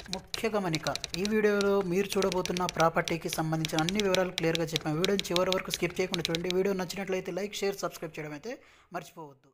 ముఖ్య గమనిక ఈ వీడియోలో మీరు చూడబోతున్న ప్రాపర్టీకి సంబంధించిన అన్ని వివరాలు క్లియర్గా చెప్పాము వీడియోని చివరి వరకు స్కిప్ చేయకుండా చూడండి వీడియో నచ్చినట్లయితే లైక్ షేర్ సబ్స్క్రైబ్ చేయడం అయితే మర్చిపోవద్దు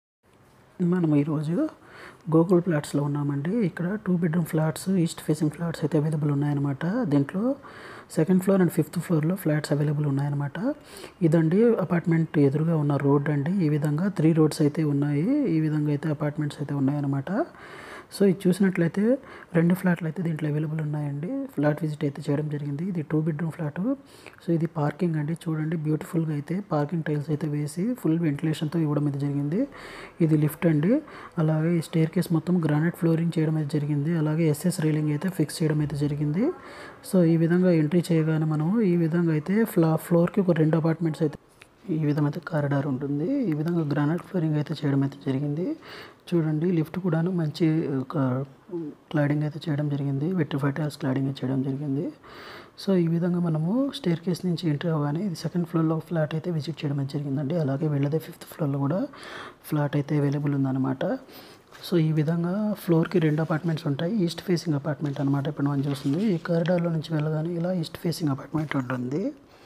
మనం ఈరోజు గోకుల్ ఫ్లాట్స్లో ఉన్నామండి ఇక్కడ two bedroom flats east facing flats అయితే అవైలబుల్ ఉన్నాయన్నమాట దీంట్లో సెకండ్ ఫ్లోర్ అండ్ ఫిఫ్త్ ఫ్లోర్లో ఫ్లాట్స్ అవైలబుల్ ఉన్నాయన్నమాట ఇదండి అపార్ట్మెంట్ ఎదురుగా ఉన్న రోడ్ అండి ఈ విధంగా త్రీ రోడ్స్ అయితే ఉన్నాయి ఈ విధంగా అయితే అపార్ట్మెంట్స్ అయితే ఉన్నాయన్నమాట సో ఇది చూసినట్లయితే రెండు ఫ్లాట్లు అయితే దీంట్లో అవైలబుల్ ఉన్నాయండి ఫ్లాట్ విజిట్ అయితే చేయడం జరిగింది ఇది టూ బెడ్రూమ్ ఫ్లాట్ సో ఇది పార్కింగ్ అండి చూడండి బ్యూటిఫుల్గా అయితే పార్కింగ్ టైల్స్ అయితే వేసి ఫుల్ వెంటిలేషన్తో ఇవ్వడం అయితే జరిగింది ఇది లిఫ్ట్ అండి అలాగే ఈ స్టేర్ కేస్ మొత్తం గ్రానైట్ ఫ్లోరింగ్ చేయడం అయితే జరిగింది అలాగే ఎస్ఎస్ రైలింగ్ అయితే ఫిక్స్ చేయడం అయితే జరిగింది సో ఈ విధంగా ఎంట్రీ చేయగానే మనము ఈ విధంగా అయితే ఫ్లా ఫ్లోర్కి ఒక రెండు అపార్ట్మెంట్స్ అయితే ఈ విధంగా అయితే కారిడార్ ఉంటుంది ఈ విధంగా గ్రానైట్ ఫ్లోరింగ్ అయితే చేయడం అయితే జరిగింది చూడండి లిఫ్ట్ కూడాను మంచి ఒక క్లాడింగ్ అయితే చేయడం జరిగింది వెట్రిఫైడ్ టైల్స్ క్లాడింగ్ అయితే చేయడం జరిగింది సో ఈ విధంగా మనము స్టేర్ కేస్ నుంచి ఎంట్రీ అవ్వగానే ఇది సెకండ్ ఫ్లోర్లో ఫ్లాట్ అయితే విజిట్ చేయడం అయితే జరిగిందండి అలాగే వెళ్ళదే ఫిఫ్త్ ఫ్లోర్లో కూడా ఫ్లాట్ అయితే అవైలబుల్ ఉందన్నమాట సో ఈ విధంగా ఫ్లోర్కి రెండు అపార్ట్మెంట్స్ ఉంటాయి ఈస్ట్ ఫేసింగ్ అపార్ట్మెంట్ అనమాట ఇప్పుడు మనం చూస్తుంది ఈ కారిడార్లో నుంచి వెళ్ళగానే ఇలా ఈస్ట్ ఫేసింగ్ అపార్ట్మెంట్ ఉంటుంది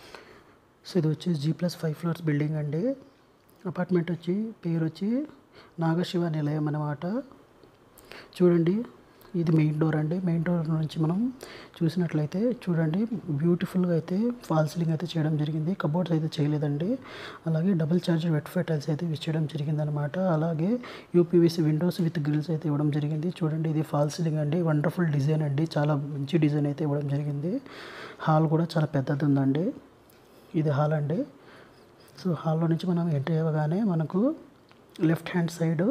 సో ఇది వచ్చి G plus five floors building అండి అపార్ట్మెంట్ వచ్చి పేరు వచ్చి నాగశివ నిలయం అన్నమాట చూడండి ఇది మెయిన్ డోర్ అండి మెయిన్ డోర్ నుంచి మనం చూసినట్లయితే చూడండి బ్యూటిఫుల్గా అయితే ఫాల్ సీలింగ్ అయితే చేయడం జరిగింది కబోర్డ్స్ అయితే చేయలేదండి అలాగే డబుల్ చార్జర్ వెట్ టైల్స్ అయితే యూస్ చేయడం జరిగింది అనమాట అలాగే యూపీవీసీ విండోస్ విత్ గ్రిల్స్ అయితే ఇవ్వడం జరిగింది చూడండి ఇది ఫాల్ సీలింగ్ అండి వండర్ఫుల్ డిజైన్ అండి చాలా మంచి డిజైన్ అయితే ఇవ్వడం జరిగింది హాల్ కూడా చాలా పెద్దది ఉందండి ఇది హాల్ అండి సో హాల్లో నుంచి మనం ఎంట్రీ అవ్వగానే మనకు left hand side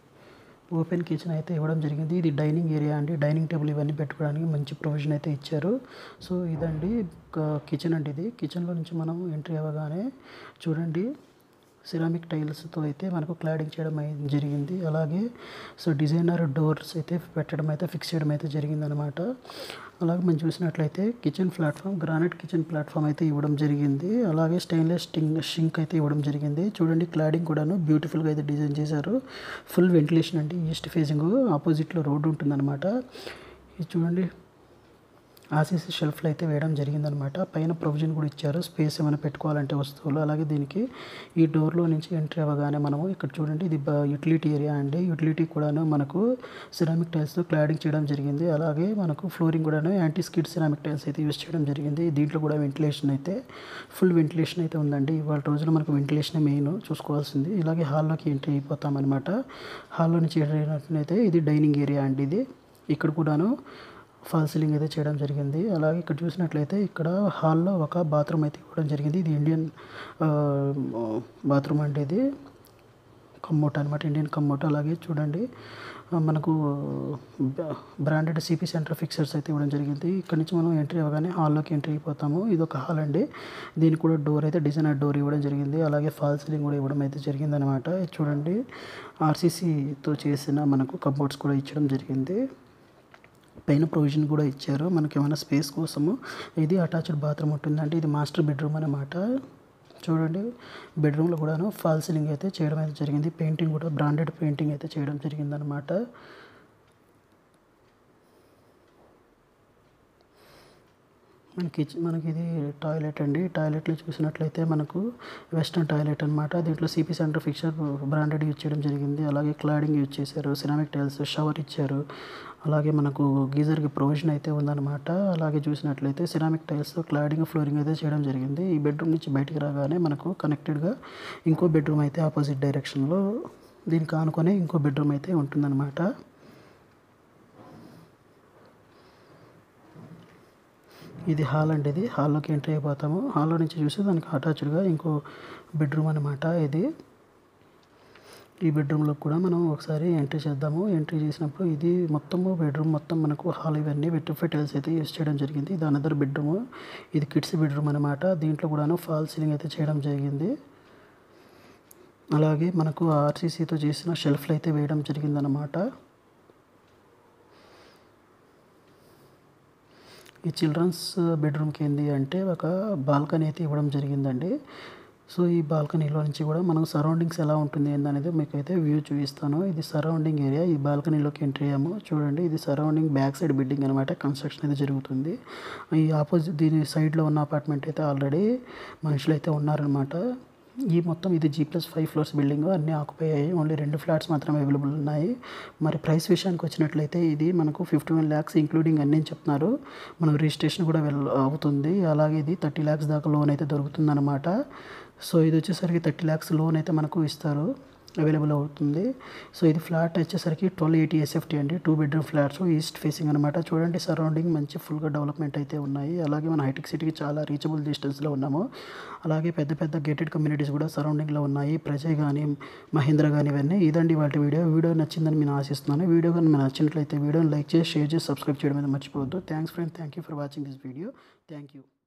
open kitchen అయితే ఇవ్వడం జరిగింది ఇది డైనింగ్ ఏరియా అండి డైనింగ్ టేబుల్ ఇవన్నీ పెట్టుకోవడానికి మంచి ప్రొవిజన్ అయితే ఇచ్చారు సో ఇదండి కిచెన్ అండి ఇది కిచెన్లో నుంచి మనం ఎంట్రీ అవ్వగానే చూడండి సిరామిక్ టైల్స్తో అయితే మనకు క్లాడింగ్ చేయడం అయి- జరిగింది అలాగే సో డిజైనర్ డోర్స్ అయితే పెట్టడం అయితే ఫిక్స్ చేయడం అయితే జరిగింది అనమాట అలాగే మనం చూసినట్లయితే kitchen platform granite kitchen platform అయితే ఇవ్వడం జరిగింది అలాగే స్టెయిన్లెస్ స్టింగ్ షింక్ అయితే ఇవ్వడం జరిగింది చూడండి క్లాడింగ్ కూడాను బ్యూటిఫుల్గా అయితే డిజైన్ చేశారు ఫుల్ వెంటిలేషన్ అండి ఈస్ట్ ఫేసింగ్ ఆపోజిట్లో రోడ్డు ఉంటుందన్నమాట ఇది చూడండి ఆర్సీసీ షెల్ఫ్లు అయితే వేయడం జరిగిందనమాట పైన ప్రొవిజన్ కూడా ఇచ్చారు స్పేస్ ఏమైనా పెట్టుకోవాలంటే వస్తువులు అలాగే దీనికి ఈ డోర్లో నుంచి ఎంట్రీ అవ్వగానే మనము ఇక్కడ చూడండి ఇది యూటిలిటీ ఏరియా అండి యూటిలిటీ కూడాను మనకు సిరామిక్ టైల్స్తో క్లాడింగ్ చేయడం జరిగింది అలాగే మనకు ఫ్లోరింగ్ కూడాను యాంటీ స్కిడ్ సిరామిక్ టైల్స్ అయితే యూస్ చేయడం జరిగింది దీంట్లో కూడా వెంటిలేషన్ అయితే ఫుల్ వెంటిలేషన్ అయితే ఉందండి ఇవాళ రోజున మనకు వెంటిలేషన్ మెయిన్ చూసుకోవాల్సింది ఇలాగే హాల్లోకి ఎంట్రీ అయిపోతామన్నమాట హాల్లో నుంచి ఎంట్రీ అయినట్లయితే ఇది డైనింగ్ ఏరియా అండి ఇది ఇక్కడ కూడాను ఫాల్ సీలింగ్ అయితే చేయడం జరిగింది అలాగే ఇక్కడ చూసినట్లయితే ఇక్కడ హాల్లో ఒక బాత్రూమ్ అయితే ఇవ్వడం జరిగింది ఇది ఇండియన్ బాత్రూమ్ అంటే ఇది కమ్మోట్ అనమాట ఇండియన్ కమ్మోట్ అలాగే చూడండి ఆ, మనకు బ్రాండెడ్ సిపి సెంటర్ ఫిక్సర్స్ అయితే ఇవ్వడం జరిగింది ఇక్కడ నుంచి మనం ఎంట్రీ అవ్వగానే హాల్లోకి ఎంట్రీ అయిపోతాము ఇది ఒక హాల్ అండి దీనికి కూడా డోర్ అయితే డిజైనర్ డోర్ ఇవ్వడం జరిగింది అలాగే ఫాల్ సీలింగ్ కూడా ఇవ్వడం అయితే జరిగింది అనమాట చూడండి ఆర్సీసీతో చేసిన మనకు కబోర్డ్స్ కూడా ఇచ్చడం జరిగింది పైన ప్రొవిజన్ కూడా ఇచ్చారు మనకి ఏమైనా స్పేస్ కోసము ఇది అటాచ్డ్ బాత్రూమ్ ఉంటుందండి ఇది మాస్టర్ బెడ్రూమ్ అనమాట చూడండి బెడ్రూమ్లో కూడాను ఫాల్ సీలింగ్ అయితే చేయడం అయితే జరిగింది పెయింటింగ్ కూడా బ్రాండెడ్ పెయింటింగ్ అయితే చేయడం జరిగింది అనమాట మనకి మనకి ఇది టాయిలెట్ అండి టాయిలెట్లో చూసినట్లయితే మనకు వెస్ట్రన్ టాయిలెట్ అనమాట దీంట్లో CP center fixture branded use చేయడం జరిగింది అలాగే క్లాడింగ్ యూజ్ చేశారు సిరామిక్ టైల్స్ షవర్ ఇచ్చారు అలాగే మనకు గీజర్కి ప్రొవిజన్ అయితే ఉందన్నమాట అలాగే చూసినట్లయితే సిరామిక్ టైల్స్ క్లాడింగ్ ఫ్లోరింగ్ అయితే చేయడం జరిగింది ఈ బెడ్రూమ్ నుంచి బయటికి రాగానే మనకు కనెక్టెడ్గా ఇంకో బెడ్రూమ్ అయితే ఆపోజిట్ డైరెక్షన్లో దీనికి ఆనుకొని ఇంకో బెడ్రూమ్ అయితే ఉంటుందన్నమాట ఇది హాల్ అండి ఇది హాల్లోకి ఎంట్రీ అయిపోతాము హాల్లో నుంచి చూస్తే దానికి అటాచ్డ్గా ఇంకో బెడ్రూమ్ అనమాట ఇది ఈ బెడ్రూమ్లో కూడా మనం ఒకసారి ఎంట్రీ చేద్దాము ఎంట్రీ చేసినప్పుడు ఇది మొత్తము బెడ్రూమ్ మొత్తం మనకు హాల్ ఇవన్నీ వెట్రిఫై టైల్స్ అయితే యూస్ చేయడం జరిగింది ఇది అనదర్ బెడ్రూమ్ ఇది కిడ్స్ బెడ్రూమ్ అనమాట దీంట్లో కూడాను ఫాల్ సీలింగ్ అయితే చేయడం జరిగింది అలాగే మనకు ఆర్సీసీతో చేసిన షెల్ఫ్లు అయితే వేయడం జరిగిందనమాట ఈ చిల్డ్రన్స్ బెడ్రూమ్కి ఏంది అంటే ఒక బాల్కనీ అయితే ఇవ్వడం జరిగిందండి సో ఈ బాల్కనీలో నుంచి కూడా మనకు సరౌండింగ్స్ ఎలా ఉంటుంది ఏందనేది మీకు అయితే వ్యూ చూపిస్తాను ఇది సరౌండింగ్ ఏరియా ఈ బాల్కనీలోకి ఎంట్రీ అయ్యాము చూడండి ఇది సరౌండింగ్ బ్యాక్ సైడ్ బిల్డింగ్ అనమాట కన్స్ట్రక్షన్ అయితే జరుగుతుంది ఈ ఆపోజిట్ దీని సైడ్లో ఉన్న అపార్ట్మెంట్ అయితే ఆల్రెడీ మనుషులు అయితే ఉన్నారనమాట ఈ మొత్తం ఇది G plus five floors building అన్నీ ఆక్యుపై అయ్యాయి ఓన్లీ రెండు ఫ్లాట్స్ మాత్రమే అవైలబుల్ ఉన్నాయి మరి ప్రైస్ విషయానికి వచ్చినట్లయితే ఇది మనకు ఫిఫ్టీ వన్ ల్యాక్స్ ఇంక్లూడింగ్ అన్నీ అని చెప్తున్నారు మనకు రిజిస్ట్రేషన్ కూడా వెల్ అవుతుంది అలాగే ఇది థర్టీ ల్యాక్స్ దాకా లోన్ అయితే దొరుకుతుందన్నమాట సో ఇది వచ్చేసరికి థర్టీ ల్యాక్స్ లోన్ అయితే మనకు ఇస్తారు అవైలబుల్ అవుతుంది సో ఇది ఫ్లాట్ వచ్చేసరికి ట్వెల్వ్ ఎయిటీ ఎస్ఎఫ్టీ అండి two bedroom flats east facing అనమాట చూడండి సరౌండింగ్ మంచి ఫుల్గా డెవలప్మెంట్ అయితే ఉన్నాయి అలాగే మన హైటెక్ సిటీకి చాలా రీచబుల్ డిస్టెన్స్లో ఉన్నాము అలాగే పెద్ద పెద్ద గేటెడ్ కమ్యూనిటీస్ కూడా సరౌండింగ్లో ఉన్నాయి ప్రజయ్ కానీ మహేంద్ర కానీ ఇవన్నీ ఇదండి వాటి వీడియో వీడియో నచ్చిందని నేను ఆశిస్తున్నాను వీడియో కానీ మీకు నచ్చినట్లయితే వీడియోని లైక్ చేసి షేర్ చేసి సబ్స్క్రైబ్ చేయడం అయితే మర్చిపోవద్దు thanks friend thank you for watching this video thank you